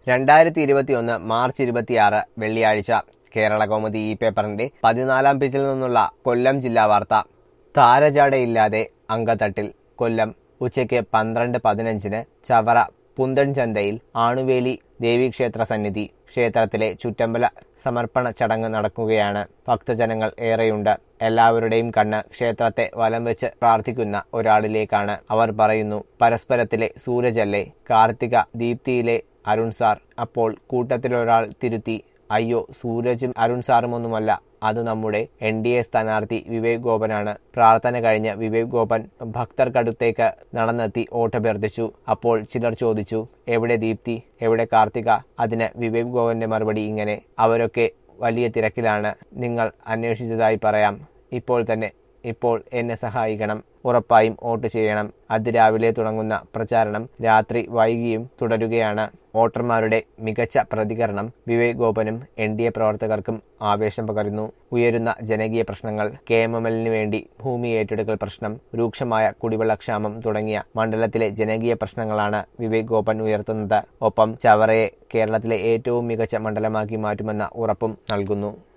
രണ്ടായിരത്തി ഇരുപത്തിയൊന്ന് മാർച്ച് ഇരുപത്തിയാറ് വെള്ളിയാഴ്ച കേരള കൗമുദി ഈ പേപ്പറിന്റെ പതിനാലാം പേജിൽ നിന്നുള്ള കൊല്ലം ജില്ലാ വാർത്ത താരജാടയില്ലാതെ അങ്കത്തട്ടിൽ കൊല്ലം ഉച്ചയ്ക്ക് പന്ത്രണ്ട് പതിനഞ്ചിന് ചവറ പുന്തൻ ചന്തയിൽ ആണുവേലി ദേവീക്ഷേത്ര സന്നിധി ക്ഷേത്രത്തിലെ ചുറ്റമ്പല സമർപ്പണ ചടങ്ങ് നടക്കുകയാണ് ഭക്തജനങ്ങൾ ഏറെയുണ്ട് എല്ലാവരുടെയും കണ്ണ് ക്ഷേത്രത്തെ വലം വെച്ച് പ്രാർത്ഥിക്കുന്ന ഒരാളിലേക്കാണ് അവർ പറയുന്നു പരസ്പരത്തിലെ സൂരജല്ലേ കാർത്തിക ദീപ്തിയിലെ അരുൺ സാർ അപ്പോൾ കൂട്ടത്തിലൊരാൾ തിരുത്തി അയ്യോ സൂരജും അരുൺ സാറുമൊന്നുമല്ല അത് നമ്മുടെ എൻ ഡി എ സ്ഥാനാർത്ഥി വിവേക് ഗോപനാണ് പ്രാർത്ഥന കഴിഞ്ഞ് വിവേക് ഗോപൻ ഭക്തർക്കടുത്തേക്ക് നടന്നെത്തി വോട്ടഭ്യർത്ഥിച്ചു അപ്പോൾ ചിലർ ചോദിച്ചു എവിടെ ദീപ്തി എവിടെ കാർത്തിക അതിന് വിവേക് ഗോപന്റെ മറുപടി ഇങ്ങനെ അവരൊക്കെ വലിയ തിരക്കിലാണ് നിങ്ങൾ അന്വേഷിച്ചതായി പറയാം ഇപ്പോൾ തന്നെ ഇപ്പോൾ എന്നെ സഹായിക്കണം ഉറപ്പായും വോട്ട് ചെയ്യണം അതിരാവിലെ തുടങ്ങുന്ന പ്രചാരണം രാത്രി വൈകിയും തുടരുകയാണ് വോട്ടർമാരുടെ മികച്ച പ്രതികരണം വിവേക് ഗോപനും എൻ ഡി എ പ്രവർത്തകർക്കും ആവേശം പകരുന്നു ഉയരുന്ന ജനകീയ പ്രശ്നങ്ങൾ കെ എം എം എല്ലിന് വേണ്ടി ഭൂമി ഏറ്റെടുക്കൽ പ്രശ്നം രൂക്ഷമായ കുടിവെള്ളക്ഷാമം തുടങ്ങിയ മണ്ഡലത്തിലെ ജനകീയ പ്രശ്നങ്ങളാണ് വിവേക് ഗോപൻ ഉയർത്തുന്നത് ഒപ്പം ചവറയെ കേരളത്തിലെ ഏറ്റവും മികച്ച മണ്ഡലമാക്കി മാറ്റുമെന്ന ഉറപ്പും നൽകുന്നു